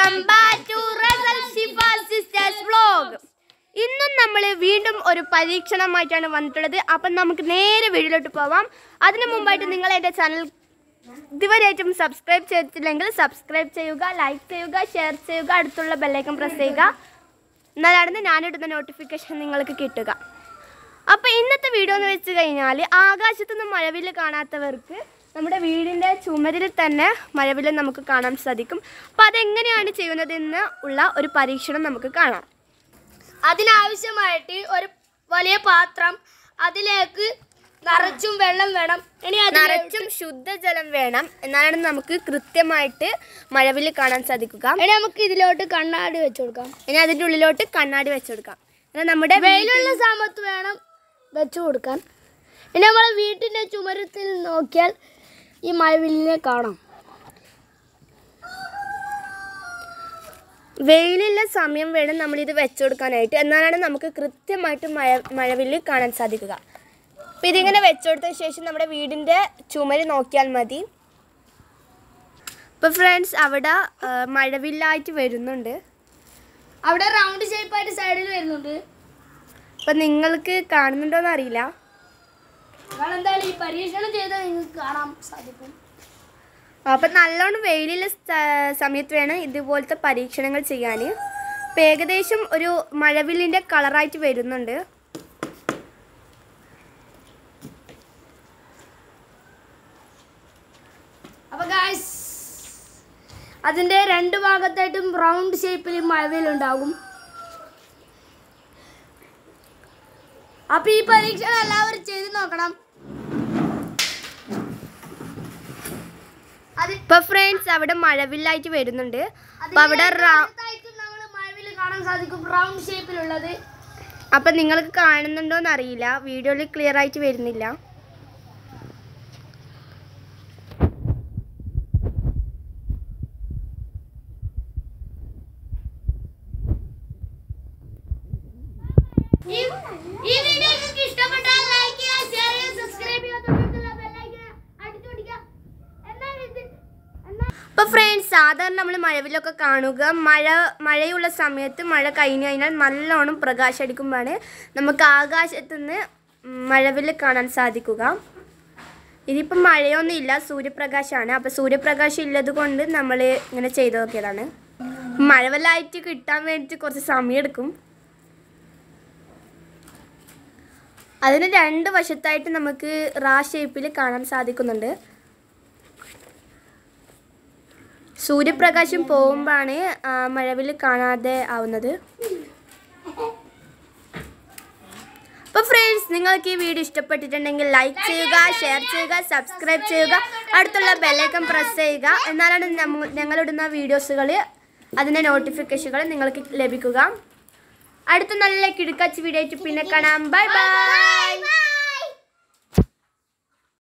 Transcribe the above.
welcome back to Rasal Shifa sisters vlog ഇന്നും നമ്മൾ വീണ്ടും ഒരു പരീക്ഷണമായിട്ടാണ് വന്നിട്ടുള്ളത് അപ്പം നമുക്ക് നേരെ വീഡിയോയിലോട്ട് പോവാം അതിനു മുമ്പായിട്ട് നിങ്ങൾ എൻ്റെ ചാനൽ ഇതുവരെയായിട്ടും സബ്സ്ക്രൈബ് ചെയ്തിട്ടില്ലെങ്കിൽ സബ്സ്ക്രൈബ് ചെയ്യുക ലൈക്ക് ചെയ്യുക ഷെയർ ചെയ്യുക അടുത്തുള്ള ബെല്ലൈക്കൺ പ്രസ് ചെയ്യുക എന്നാലാണ് ഞാനിടുന്ന നോട്ടിഫിക്കേഷൻ നിങ്ങൾക്ക് കിട്ടുക അപ്പോൾ ഇന്നത്തെ വീഡിയോ എന്ന് വെച്ച് കഴിഞ്ഞാൽ ആകാശത്തു നിന്ന് മഴവില്ല് കാണാത്തവർക്ക് നമ്മുടെ വീടിൻ്റെ ചുമരിൽ തന്നെ മഴവില്ല് നമുക്ക് കാണാൻ സാധിക്കും അപ്പോൾ അതെങ്ങനെയാണ് ചെയ്യുന്നതെന്ന് ഉള്ള ഒരു പരീക്ഷണം നമുക്ക് കാണാം അതിനാവശ്യമായിട്ട് ഒരു വലിയ പാത്രം അതിലേക്ക് നിറച്ചും വെള്ളം വേണം ഇനി അതിൽ നിറച്ചും ശുദ്ധജലം വേണം എന്നാലാണ് നമുക്ക് കൃത്യമായിട്ട് മഴവില്ല് കാണാൻ സാധിക്കുക ഇനി നമുക്ക് ഇതിലോട്ട് കണ്ണാടി വെച്ചു കൊടുക്കാം ഇനി അതിൻ്റെ ഉള്ളിലോട്ട് കണ്ണാടി വെച്ചെടുക്കാം എന്നാൽ നമ്മുടെ വെയിലുള്ള സമയത്ത് വേണം വെച്ചു കൊടുക്കാൻ ഇനി നമ്മളെ വീട്ടിന്റെ ചുമരത്തിൽ നോക്കിയാൽ ഈ മഴവില്ലിനെ കാണാം വെയിലുള്ള സമയം വേണം നമ്മളിത് വെച്ചു കൊടുക്കാനായിട്ട് എന്നാലാണ് നമുക്ക് കൃത്യമായിട്ട് മഴ മഴവില്ല് കാണാൻ സാധിക്കുക അപ്പം ഇതിങ്ങനെ വെച്ചു കൊടുത്തതിന് ശേഷം നമ്മുടെ വീടിൻ്റെ ചുമര് നോക്കിയാൽ മതി അപ്പോൾ ഫ്രണ്ട്സ് അവിടെ ആ, മഴവില്ലായിട്ട് വരുന്നുണ്ട് അവിടെ റൗണ്ട് ഷേപ്പായിട്ട് സൈഡിൽ വരുന്നുണ്ട് അപ്പം നിങ്ങൾക്ക് കാണുന്നുണ്ടോയെന്ന് അറിയില്ല നിങ്ങൾ എന്തായാലും ഈ പരീക്ഷണം ചെയ്താൽ നിങ്ങൾക്ക് കാണാൻ സാധിക്കും അപ്പം നല്ലോണം വെയിലുള്ള സ്ഥ- സമയത്ത് വേണം ഇതുപോലത്തെ പരീക്ഷണങ്ങൾ ചെയ്യാൻ ഇപ്പം ഏകദേശം ഒരു മഴവില്ലിൻ്റെ കളറായിട്ട് വരുന്നുണ്ട് അപ്പൊ ഗായ്സ് അതിന്റെ രണ്ട് ഭാഗത്തായിട്ടും റൗണ്ട് ഷേപ്പിൽ മഴവിലുണ്ടാകും അപ്പൊ ഈ പരീക്ഷണം എല്ലാവരും ചെയ്ത് നോക്കണം അത് ഇപ്പം ഫ്രണ്ട്സ് അവിടെ മഴവില്ലായിട്ട് വരുന്നുണ്ട് അപ്പം അവിടെ റ- നമ്മൾ മഴവില് കാണാൻ സാധിക്കും റൗണ്ട് ഷേപ്പിലുള്ളത് അപ്പം നിങ്ങൾക്ക് കാണുന്നുണ്ടോന്ന് അറിയില്ല വീഡിയോയിൽ ക്ലിയർ ആയിട്ട് വരുന്നില്ല ഈ ഈ വീഡിയോ നിങ്ങൾക്ക് ഇഷ്ടപ്പെട്ടാൽ ലൈക്ക് ചെയ്യുക ഷെയർ ചെയ്യുക സബ്സ്ക്രൈബ് ചെയ്യുക തൊട്ടടുത്തുള്ള ബെൽ ഐക്കൺ അടിച്ചു പിടിക്കുക എന്നാൽ ഇത് എന്നാൽ അപ്പോൾ ഫ്രണ്ട്സ് സാധാരണ നമ്മൾ മഴവിലൊക്കെ കാണുക മഴ മഴയുള്ള സമയത്ത് മഴ കഴിഞ്ഞു കഴിഞ്ഞാൽ നല്ലോണം പ്രകാശം അടിക്കുമ്പോഴാണ് നമുക്ക് ആകാശത്ത് നിന്ന് മഴവില് കാണാൻ സാധിക്കുക ഇതിപ്പം മഴയൊന്നും ഇല്ല സൂര്യപ്രകാശമാണ് അപ്പോൾ സൂര്യപ്രകാശം ഇല്ലത് കൊണ്ട് നമ്മൾ ഇങ്ങനെ ചെയ്തു നോക്കിയതാണ് മഴവെള്ളമായിട്ട് കിട്ടാൻ വേണ്ടിയിട്ട് കുറച്ച് സമയം എടുക്കും അതിന് രണ്ട് വശത്തായിട്ട് നമുക്ക് റാ ഷേപ്പിൽ കാണാൻ സാധിക്കുന്നുണ്ട് സൂര്യപ്രകാശം പോകുമ്പോഴാണ് മഴവിൽ കാണാതെ ആവുന്നത് അപ്പോൾ ഫ്രണ്ട്സ് നിങ്ങൾക്ക് ഈ വീഡിയോ ഇഷ്ടപ്പെട്ടിട്ടുണ്ടെങ്കിൽ ലൈക്ക് ചെയ്യുക ഷെയർ ചെയ്യുക സബ്സ്ക്രൈബ് ചെയ്യുക അടുത്തുള്ള ബെല്ലൈക്കൺ പ്രസ് ചെയ്യുക എന്നാലാണ് നമ്മ- ഞങ്ങളിടുന്ന വീഡിയോസുകൾ അതിൻ്റെ നോട്ടിഫിക്കേഷനുകൾ നിങ്ങൾക്ക് ലഭിക്കുക അടുത്ത നല്ല കിടുക്കാച്ചി വീഡിയോ ആയിട്ട് പിന്നെ കാണാം ബൈ ബൈ